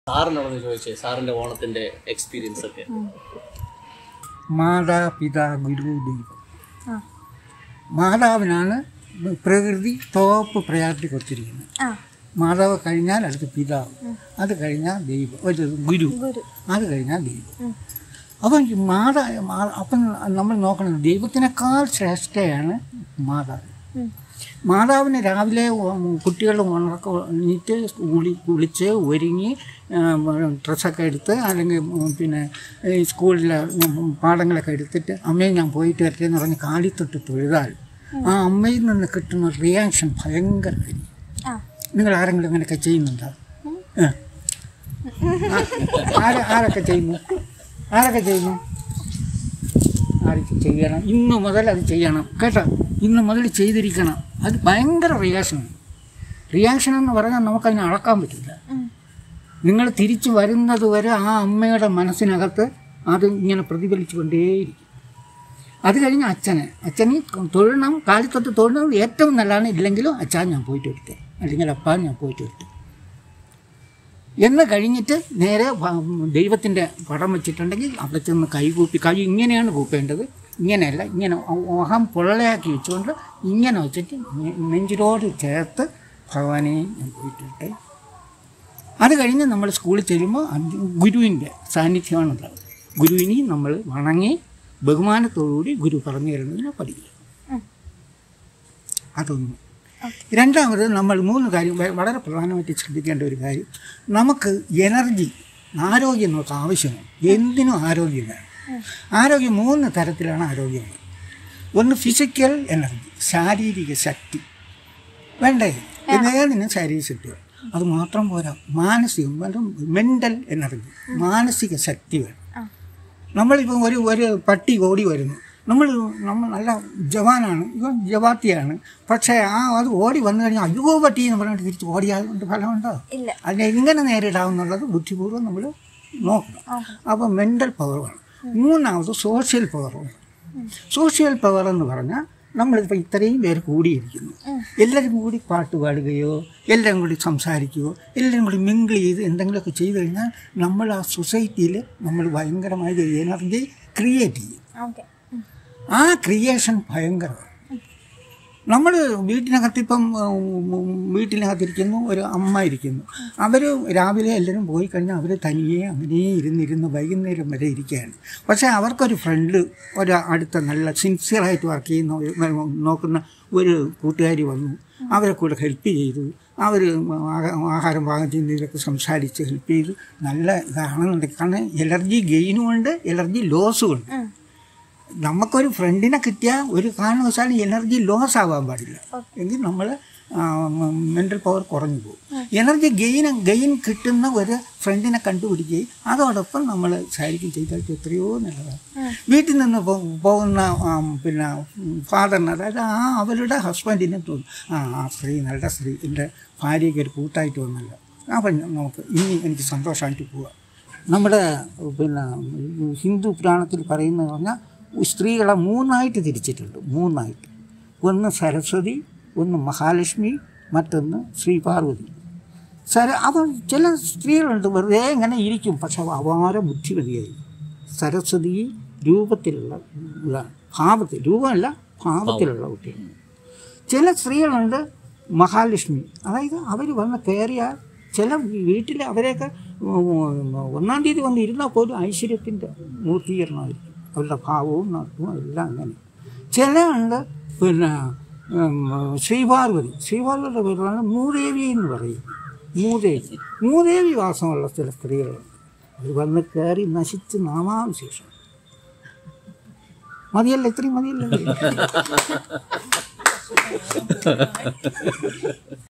സാറിനോടൊന്ന് ചോദിച്ചേ സാറിന്റെ ഓണത്തിന്റെ എക്സ്പീരിയൻസ് ഒക്കെ മാതാപിതാ ഗുരു ദൈവം ആ മാതാവിനാണ് പ്രകൃതി ടോപ്പ് പ്രയാറിറ്റി കൊടുത്തിരിക്കുന്നത് ആ മാതാവ് കഴിഞ്ഞാൽ അടുത്ത് പിതാവ് അത് കഴിഞ്ഞാൽ ദൈവം ഒരു ഗുരു ഗുരു അത് കഴിഞ്ഞാൽ ദൈവം ഉം. അപ്പം ഈ മാതാ മാ- അപ്പം നമ്മൾ നോക്കണം ദൈവത്തിനേക്കാൾ ശ്രേഷ്ഠയാണ് മാതാവ് ഉം. മാതാവിന് രാവിലെ ഉം കുട്ടികൾ ഉണർക്ക എണീറ്റ് കുളി കുളിച്ച് ഒരുങ്ങി ഉം, ഡ്രസ്സൊക്കെ എടുത്ത് അല്ലെങ്കിൽ ഉം, പിന്നെ ഈ സ്കൂളിലെ ഉം, പാഠങ്ങളൊക്കെ എടുത്തിട്ട് അമ്മയെ ഞാൻ പോയിട്ട് വരട്ടെ എന്ന് പറഞ്ഞ് കാലിത്തൊട്ട് തൊഴുതാൽ ആ അമ്മയിൽ നിന്ന് കിട്ടുന്ന റിയാക്ഷൻ ഭയങ്കരമായിരിക്കും ആ നിങ്ങൾ ആരെങ്കിലും അങ്ങനെയൊക്കെ ചെയ്യുന്നുണ്ടോ ഏ. ആ- ആര- ആരൊക്കെ ചെയ്യുന്നു ആരൊക്കെ ചെയ്യുന്നു ആരൊക്കെ ചെയ്യണം ഇന്ന് മുതൽ അത് ചെയ്യണം കേട്ടോ ഇന്ന് മുതൽ ചെയ്തിരിക്കണം അത് ഭയങ്കര റിയാക്ഷനാണ് റിയാക്ഷൻ എന്ന് പറഞ്ഞാൽ നമുക്കതിനെ അളക്കാൻ പറ്റില്ല ഉം. നിങ്ങൾ തിരിച്ചു വരുന്നത് വരെ ആ അമ്മയുടെ മനസ്സിനകത്ത് അത് ഇങ്ങനെ പ്രതിഫലിച്ചു കൊണ്ടേയിരിക്കും അത് കഴിഞ്ഞ് അച്ഛനെ അച്ഛന് തൊഴണം കാലിത്തൊട്ട് തൊഴണം ഏറ്റവും നല്ലതാണ് ഇല്ലെങ്കിലും അച്ഛൻ ഞാൻ പോയിട്ട് വരട്ടെ അല്ലെങ്കിൽ അപ്പാൻ ഞാൻ പോയിട്ട് വരട്ടെ എന്ന് കഴിഞ്ഞിട്ട് നേരെ ദൈവത്തിൻ്റെ പടം വെച്ചിട്ടുണ്ടെങ്കിൽ അവിടെ ചെന്ന് കൈകൂപ്പി കൈ ഇങ്ങനെയാണ് കൂപ്പേണ്ടത് ഇങ്ങനെയല്ല ഇങ്ങനെ ഓഹം പൊള്ളയാക്കി വെച്ചുകൊണ്ട് ഇങ്ങനെ വെച്ചിട്ട് നെ- നെഞ്ചിലോട് ചേർത്ത് ഭഗവാനെ ഞാൻ പോയിട്ട് വരട്ടെ അത് കഴിഞ്ഞ് നമ്മൾ സ്കൂളിൽ ചെല്ലുമ്പോൾ അത് ഗുരുവിൻ്റെ സാന്നിധ്യമാണുള്ളത് ഗുരുവിനെ നമ്മൾ വണങ്ങി ബഹുമാനത്തോടുകൂടി ഗുരു പറഞ്ഞു തരുന്നതിനെ പഠിക്കുക ഉം. അതൊന്ന് രണ്ടാമത് നമ്മൾ മൂന്ന് കാര്യം വ- വളരെ പ്രധാനമായിട്ട് ശ്രദ്ധിക്കേണ്ട ഒരു കാര്യം നമുക്ക് എനർജി ആരോഗ്യം നമുക്ക് ആവശ്യമാണ് എന്തിനും ആരോഗ്യം വേണം ആരോഗ്യം മൂന്ന് തരത്തിലാണ് ആരോഗ്യം ഒന്ന് ഫിസിക്കൽ എനർജി ശാരീരിക ശക്തി വേണ്ടേ ഏതിനും ശാരീരിക ശക്തി വേണം അത് മാത്രം പോരാ മാനസികം വേണം മെൻ്റൽ എനർജി മാനസിക ശക്തി വേണം ആ നമ്മളിപ്പം ഒരു ഒരു പട്ടി ഓടി വരുന്നു നമ്മൾ നമ്മൾ നല്ല ജവാനാണ് ഇവൻ ജവാത്തിയാണ് പക്ഷേ ആ അത് ഓടി വന്നു കഴിഞ്ഞാൽ അയ്യോ പട്ടി എന്ന് പറഞ്ഞിട്ട് തിരിച്ച് ഓടിയാൽ കൊണ്ട് ഫലമുണ്ടോ ഇല്ല അതിനെ എങ്ങനെ നേരിടാമെന്നുള്ളത് ബുദ്ധിപൂർവ്വം നമ്മൾ നോക്കണം അപ്പോൾ മെൻ്റൽ പവർ വേണം മൂന്നാമത് സോഷ്യൽ പവർ വേണം സോഷ്യൽ പവർ എന്ന് പറഞ്ഞാൽ നമ്മളിപ്പോൾ ഇത്രയും പേര് കൂടിയിരിക്കുന്നു എല്ലാവരും കൂടി പാട്ട് പാടുകയോ എല്ലാവരും കൂടി സംസാരിക്കുകയോ എല്ലാവരും കൂടി മിങ്കിൾ ചെയ്ത് എന്തെങ്കിലുമൊക്കെ ചെയ്തു കഴിഞ്ഞാൽ നമ്മൾ ആ സൊസൈറ്റിയിൽ നമ്മൾ ഭയങ്കരമായ ഒരു എനർജി ക്രിയേറ്റ് ചെയ്യും ഓക്കെ ആ ക്രിയേഷൻ ഭയങ്കരമാണ് നമ്മൾ വീട്ടിനകത്തിപ്പം ഉം, വീട്ടിനകത്തിരിക്കുന്നു ഒരു അമ്മ ഇരിക്കുന്നു അവർ രാവിലെ എല്ലാവരും പോയി കഴിഞ്ഞാൽ അവർ തനിയെ അങ്ങനെ ഇരുന്നിരുന്ന് വൈകുന്നേരം വരെ ഇരിക്കുകയാണ് പക്ഷേ അവർക്കൊരു ഫ്രണ്ട് ഒരു അടുത്ത നല്ല സിൻസിയറായിട്ട് വർക്ക് ചെയ്യുന്ന ഒരു- നോക്കുന്ന ഒരു കൂട്ടുകാരി വന്നു അവരെ കൂടെ ഹെൽപ്പ് ചെയ്തു അവർ ആഹാരം പാകം ചെയ്യുന്നതിലൊക്കെ സംസാരിച്ച് ഹെൽപ്പ് ചെയ്ത് നല്ല ഇതാണെന്നുണ്ടെങ്കിൽ കാരണം എലർജി ഗെയിനും ഉണ്ട് എലർജി ലോസും ഉണ്ട് നമുക്കൊരു ഫ്രണ്ടിനെ കിട്ടിയാൽ ഒരു കാരണവശാലും എനർജി ലോസ് ആവാൻ പാടില്ല എങ്കിൽ നമ്മൾ മെൻ്റൽ പവർ കുറഞ്ഞു പോകും എനർജി ഗെയിൻ ഗെയിൻ കിട്ടുന്ന ഒരു ഫ്രണ്ടിനെ കണ്ടുപിടിക്കുകയും അതോടൊപ്പം നമ്മൾ ശാരീരികം ചെയ്താൽ എത്രയോ നല്ലതാണ് വീട്ടിൽ നിന്ന് പോ- പോകുന്ന ആം, പിന്നെ ഫാദറിന് അതായത് ആ അവരുടെ ഹസ്ബൻഡിനെ തോന്നും ആ ആ സ്ത്രീ നല്ല സ്ത്രീ എൻ്റെ ഭാര്യയ്ക്ക് ഒരു കൂട്ടായിട്ട് വന്നല്ലോ അപ്പം നമുക്ക് ഇനി എനിക്ക് സന്തോഷമായിട്ട് പോവാം നമ്മുടെ പിന്നെ ഹിന്ദു പുരാണത്തിൽ പറയുന്നത് പറഞ്ഞാൽ സ്ത്രീകളെ മൂന്നായിട്ട് തിരിച്ചിട്ടുണ്ട് മൂന്നായിട്ട് ഒന്ന് സരസ്വതി ഒന്ന് മഹാലക്ഷ്മി മറ്റൊന്ന് ശ്രീപാർവതി സര അവർ ചില സ്ത്രീകളുണ്ട് വെറുതെ ഇങ്ങനെ ഇരിക്കും പക്ഷെ അപാര ബുദ്ധിമതിയായി സരസ്വതി രൂപത്തിലുള്ള ഇതാണ് ഭാവത്തിൽ രൂപമല്ല ഭാവത്തിലുള്ള കുട്ടികൾ ചില സ്ത്രീകളുണ്ട് മഹാലക്ഷ്മി അതായത് അവർ വന്ന് കയറിയാൽ ചില വീട്ടിൽ അവരെയൊക്കെ ഉം, ഒന്നാം തീയതി വന്ന് ഇരുന്നാൽ പോലും ഐശ്വര്യത്തിൻ്റെ മൂർത്തീകരണമായിരിക്കും അവരുടെ ഭാവവും നടത്തും എല്ലാം അങ്ങനെ ചില ഉണ്ട് പിന്നെ ഉം, ശ്രീപാർവതി ശ്രീപാർവതിയുടെ പേരാണ് മൂദേവി എന്ന് പറയും മൂദേവി മൂദേവി വാസമുള്ള ചില സ്ത്രീകളുണ്ട് അവർ വന്ന് കയറി നശിച്ച് നാമാവിശേഷം മതിയല്ല ഇത്രയും മതിയല്ലേ